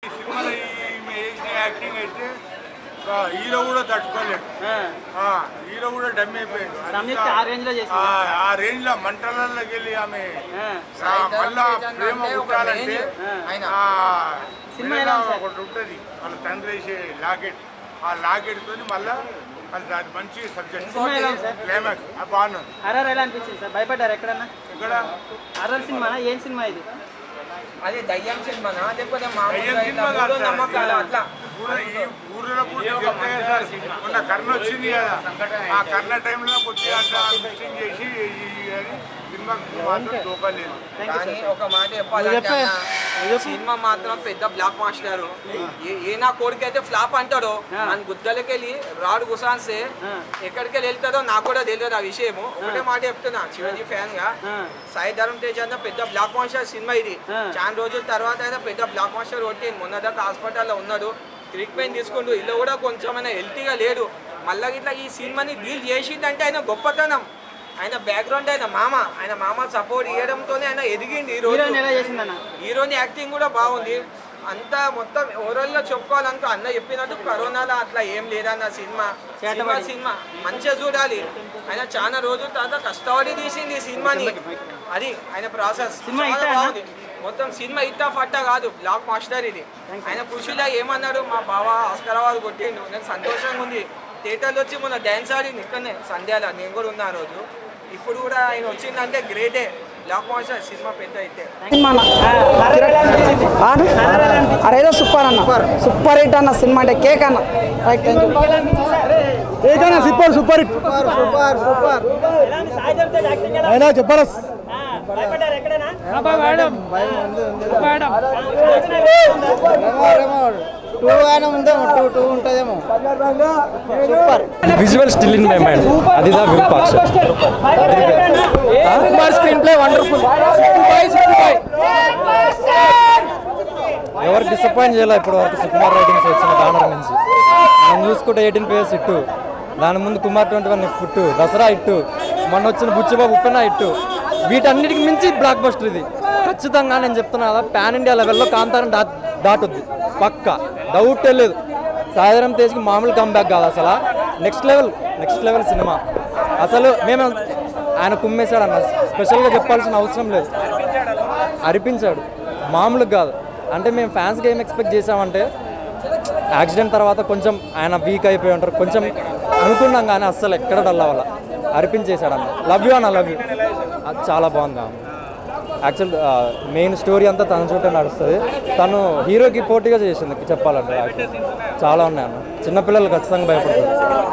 సినిమాలో ఈమె చేసిన యాక్టింగ్ అయితే ఆ, హీరో కూడా తట్టుకోలేడు ఆ, హీరో కూడా డమ్ అయిపోయాడు సంయుక్త ఆ రేంజ్ లో చేసింది ఆ- ఆ రేంజ్ లో మంటలలోకి వెళ్ళి ఆమె ఆ. ఆ, మళ్ళా ప్రేమ పుట్టాలంటే ఆ సినిమా ఎలా ఉంది సార్? ఒకటి ఉంటుంది వాళ్ళ తండ్రి వేసే లాకెట్ ఆ లాకెట్ తోని మళ్ళా అది అది మంచి సబ్జెక్ట్ సినిమా ఎలా ఉంది సార్ క్లైమాక్స్ ఆ బాగున్నది హర్రర్ ఎలా అనిపించింది సార్ భయపడ్డారు ఎక్కడన్నా ఇక్కడ హర్రర్ సినిమానా ఏం సినిమా ఇది అది దయ్యం సినిమానా లేకపోతే దయ్యం మామూలుగా సినిమా ఇట్లా కాదు మూఢ సార్. నమ్మకాలు అట్లా ఊర- ఈ ఊరిలో పూర్తి చెప్తే సార్ మొన్న కర్ణ వచ్చింది కదా ఆ కర్ణ టైంలో కొద్దిగా అట్లా మిక్సింగ్ చేసి ఈ- అని సినిమాకి మాత్రం దూపలేదు కానీ ఒక మాట చెప్పాలంటే అన్న, సినిమా మాత్రం పెద్ద బ్లాక్ మాస్టర్ ఏ- ఏ నా కోరిక అయితే ఫ్లాప్ అంటాడో అని గుద్దలకెళ్ళి రాడు గుసాన్సే ఎక్కడికి వెళ్ళి వెళ్తాడో నాకు కూడా తెలియదు ఆ విషయము ఒకటే మాట చెప్తున్నా చిరంజీవి ఫ్యాన్ గా సాయి ధరం తేజ్ అన్న పెద్ద బ్లాక్ మాస్టర్ సినిమా ఇది చాలా రోజుల తర్వాత అయినా పెద్ద బ్లాక్ మాస్టర్ కొట్టింది మొన్న దాకా హాస్పిటల్లో ఉన్నాడు ట్రీట్మెంట్ తీసుకుంటూ ఇల్లు కూడా కొంచెమైనా హెల్తీగా లేడు మళ్ళీ ఇట్లా ఈ సినిమాని డీల్ చేసిందంటే ఆయన గొప్పతనం ఆయన బ్యాక్గ్రౌండ్ ఆయన మామ ఆయన మామ సపోర్ట్ ఇవ్వడంతోనే ఆయన ఎదిగింది ఈ రోజు హీరోయిన్ ఎలా చేసిందన్న హీరోని యాక్టింగ్ కూడా బాగుంది అంతా మొత్తం ఓవరాల్ గా చెప్పుకోవాలనుకో అన్న చెప్పినట్టు కరోనాలో అట్లా ఏం లేదన్న సినిమా సినిమా సినిమా మంచిగా చూడాలి ఆయన చాలా రోజుల తర్వాత కష్టపడి తీసింది ఈ సినిమాని అది ఆయన ప్రాసెస్ సినిమా చాలా హిట్టా అన్న? బాగుంది మొత్తం సినిమా ఇట్టా ఫట్టా కాదు బ్లాక్ మాస్టర్ ఇది ఆయన ఖుషిలో ఏమన్నాడు మా బావ ఆస్కర్ అవార్డు కొట్టిండు నాకు సంతోషంగా ఉంది థియేటర్లో వచ్చి మొన్న డ్యాన్స్ ఆడింది ఇక్కడనే సంధ్యాల నేను కూడా ఉన్నా ఆ రోజు ఇప్పుడు కూడా ఆయన వచ్చిందంటే గ్రేటే బ్లాక్ మాస్టర్ సినిమా పెద్ద అయితే అరే ఏదో సూపర్ అన్న సూపర్ హిట్ అన్న సినిమా అంటే కేక్ అన్న రైట్ థ్యాంక్ యూ కేక్ అన్న super super hit super super super అయినా జబర్దస్త్ టూ అయినా ఉందేమో టూ టూ ఉంటుందేమో super visual still in my mind అది దా Virupaksha Kumar screenplay wonderful ఎవరు డిసప్పాయింట్ చేయాలి ఇప్పటి వరకు సుకుమార్ రైటింగ్స్ వచ్చిన బ్యానర్ నుంచి మనం చూసుకుంటే ఎయిటీన్ పేజెస్ ఇట్టు దాని ముందు Kumar twenty one foot Dasara ఇట్టు మొన్న వచ్చిన బుచ్చిబాబు ఉప్పెన ఇట్టు వీటన్నిటికి మించి బ్లాక్ బస్టర్ ఇది ఖచ్చితంగా నేను చెప్తున్నా కదా పాన్ ఇండియా లెవెల్లో కాంతారం దా దాటుద్ది పక్క డౌట్ లేదు సాధారణ తేజ్కి మామూలు కంబ్యాక్ కాదు అసలు next level next level cinema అసలు మేము ఆయన కుమ్మేశాడు అన్న స్పెషల్గా చెప్పాల్సిన అవసరం లేదు అరిపించాడు మామూలుగా కాదు అంటే మేము ఫ్యాన్స్గా ఏం ఎక్స్పెక్ట్ చేసామంటే యాక్సిడెంట్ తర్వాత కొంచెం ఆయన వీక్ అయిపోయి ఉంటారు కొంచెం అనుకున్నాం కానీ అస్సలు ఎక్కడ డల్ అవ్వాల అరిపించేశాడు అన్న లవ్ యూ అన్న లవ్ యూ అది చాలా బాగుంది అన్న యాక్చువల్ మెయిన్ స్టోరీ అంతా తన చుట్టూ నడుస్తుంది తను హీరోకి పోటీగా చేసింది చెప్పాలంటే యాక్చువల్ చాలా ఉన్నాయి అన్న చిన్నపిల్లలు ఖచ్చితంగా భయపడతారు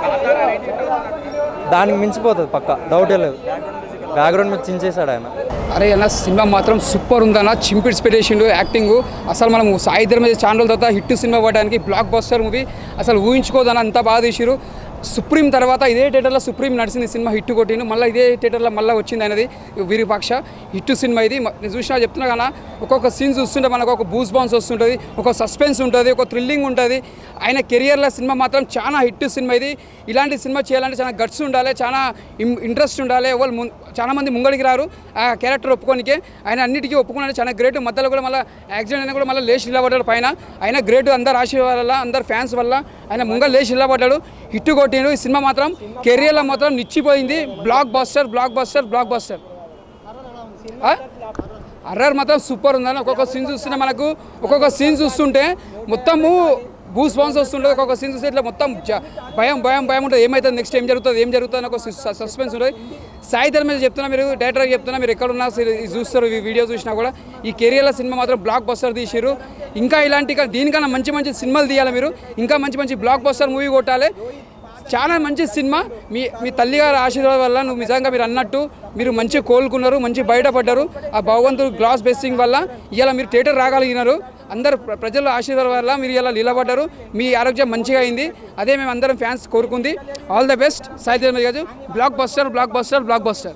దానికి మించిపోతుంది పక్క డౌటే లేదు బ్యాక్గ్రౌండ్ మీద చించేశాడు ఆయన అరే అన్న సినిమా మాత్రం సూపర్ ఉందన్న చింపిడ్స్ పెట్టేసిండు యాక్టింగ్ అసలు మనం సాయిధర్ మీద ఛానల్ తర్వాత హిట్ సినిమా పడడానికి బ్లాక్ బస్టర్ మూవీ అసలు ఊహించుకోదన్న అంత బాగా తీసిరు సుప్రీం తర్వాత ఇదే థియేటర్లో సుప్రీం నడిచింది సినిమా హిట్ కొట్టిండు మళ్ళీ ఇదే థియేటర్లో మళ్ళీ వచ్చింది అనేది విరూపాక్ష హిట్ సినిమా ఇది మ- నేను చూసినా చెప్తున్నా కదా ఒక్కొక్క సీన్ చూస్తుంటే మనకు ఒక బూస్ బాన్స్ వస్తుంటుంది ఒక సస్పెన్స్ ఉంటుంది ఒక థ్రిల్లింగ్ ఉంటుంది ఆయన కెరియర్లో సినిమా మాత్రం చాలా హిట్ సినిమా ఇది ఇలాంటి సినిమా చేయాలంటే చాలా గట్స్ ఉండాలి చాలా ఇం- ఇంట్రెస్ట్ ఉండాలి వాళ్ళు ముం- చాలా మంది ముంగడికి రారు ఆ క్యారెక్టర్ ఒప్పుకోనికే ఆయన అన్నిటికీ ఒప్పుకున్నాడు చాలా గ్రేట్ మధ్యలో కూడా మళ్ళీ యాక్సిడెంట్ అయినా కూడా మళ్ళీ లేచి నిలబడ్డాడు పైన ఆయన గ్రేట్ అందరు ఆశీర్వాదాల వల్ల అందరు ఫ్యాన్స్ వల్ల ఆయన ముంగలు లేచి నిలబడ్డాడు హిట్ కొట్టిండు ఈ సినిమా మాత్రం కెరియర్లో మాత్రం నిచ్చిపోయింది blockbuster blockbuster blockbuster అర్రర్ మాత్రం సూపర్ ఉందని ఒక్కొక్క సీన్ చూస్తుంటే మనకు ఒక్కొక్క సీన్ చూస్తుంటే మొత్తము గూస్ బాన్స్ వస్తుంటుంది ఒక్కొక్క సీన్ చూస్తే ఇట్లా మొత్తం జ- భయం భయం భయం ఉంటుంది ఏమవుతుంది నెక్స్ట్ ఏం జరుగుతుంది ఏం జరుగుతుంది అని ఒక సస్పెన్స్ ఉంటుంది సాయిధర్ మీద చెప్తున్నా మీరు డైరెక్టర్ చెప్తున్నా మీరు ఎక్కడున్నా సరే ఇది చూస్తారు ఈ వీడియో చూసినా కూడా ఈ కెరియర్ల సినిమా మాత్రం బ్లాక్ బస్టర్ తీసిరు ఇంకా ఇలాంటి దీనికన్నా మంచి మంచి సినిమాలు తీయాలి మీరు ఇంకా మంచి మంచి బ్లాక్ బస్టర్ మూవీ కొట్టాలి చాలా మంచి సినిమా మీ మీ తల్లిగారి ఆశీర్వాదం వల్ల నువ్వు నిజంగా మీరు అన్నట్టు మీరు మంచి కోలుకున్నారు మంచి బయటపడ్డారు ఆ భగవంతుడు గ్లాస్ బెస్సింగ్ వల్ల ఇవాళ మీరు థియేటర్ రాగలిగినారు అందరు ప్ర- ప్రజల ఆశీర్వాదం వల్ల మీరు ఇలా నిలబడ్డారు మీ ఆరోగ్యం మంచిగా అయింది అదే మేము అందరం ఫ్యాన్స్ కోరుకుంది ఆల్ ద బెస్ట్ సాయి గారు blockbuster blockbuster block buster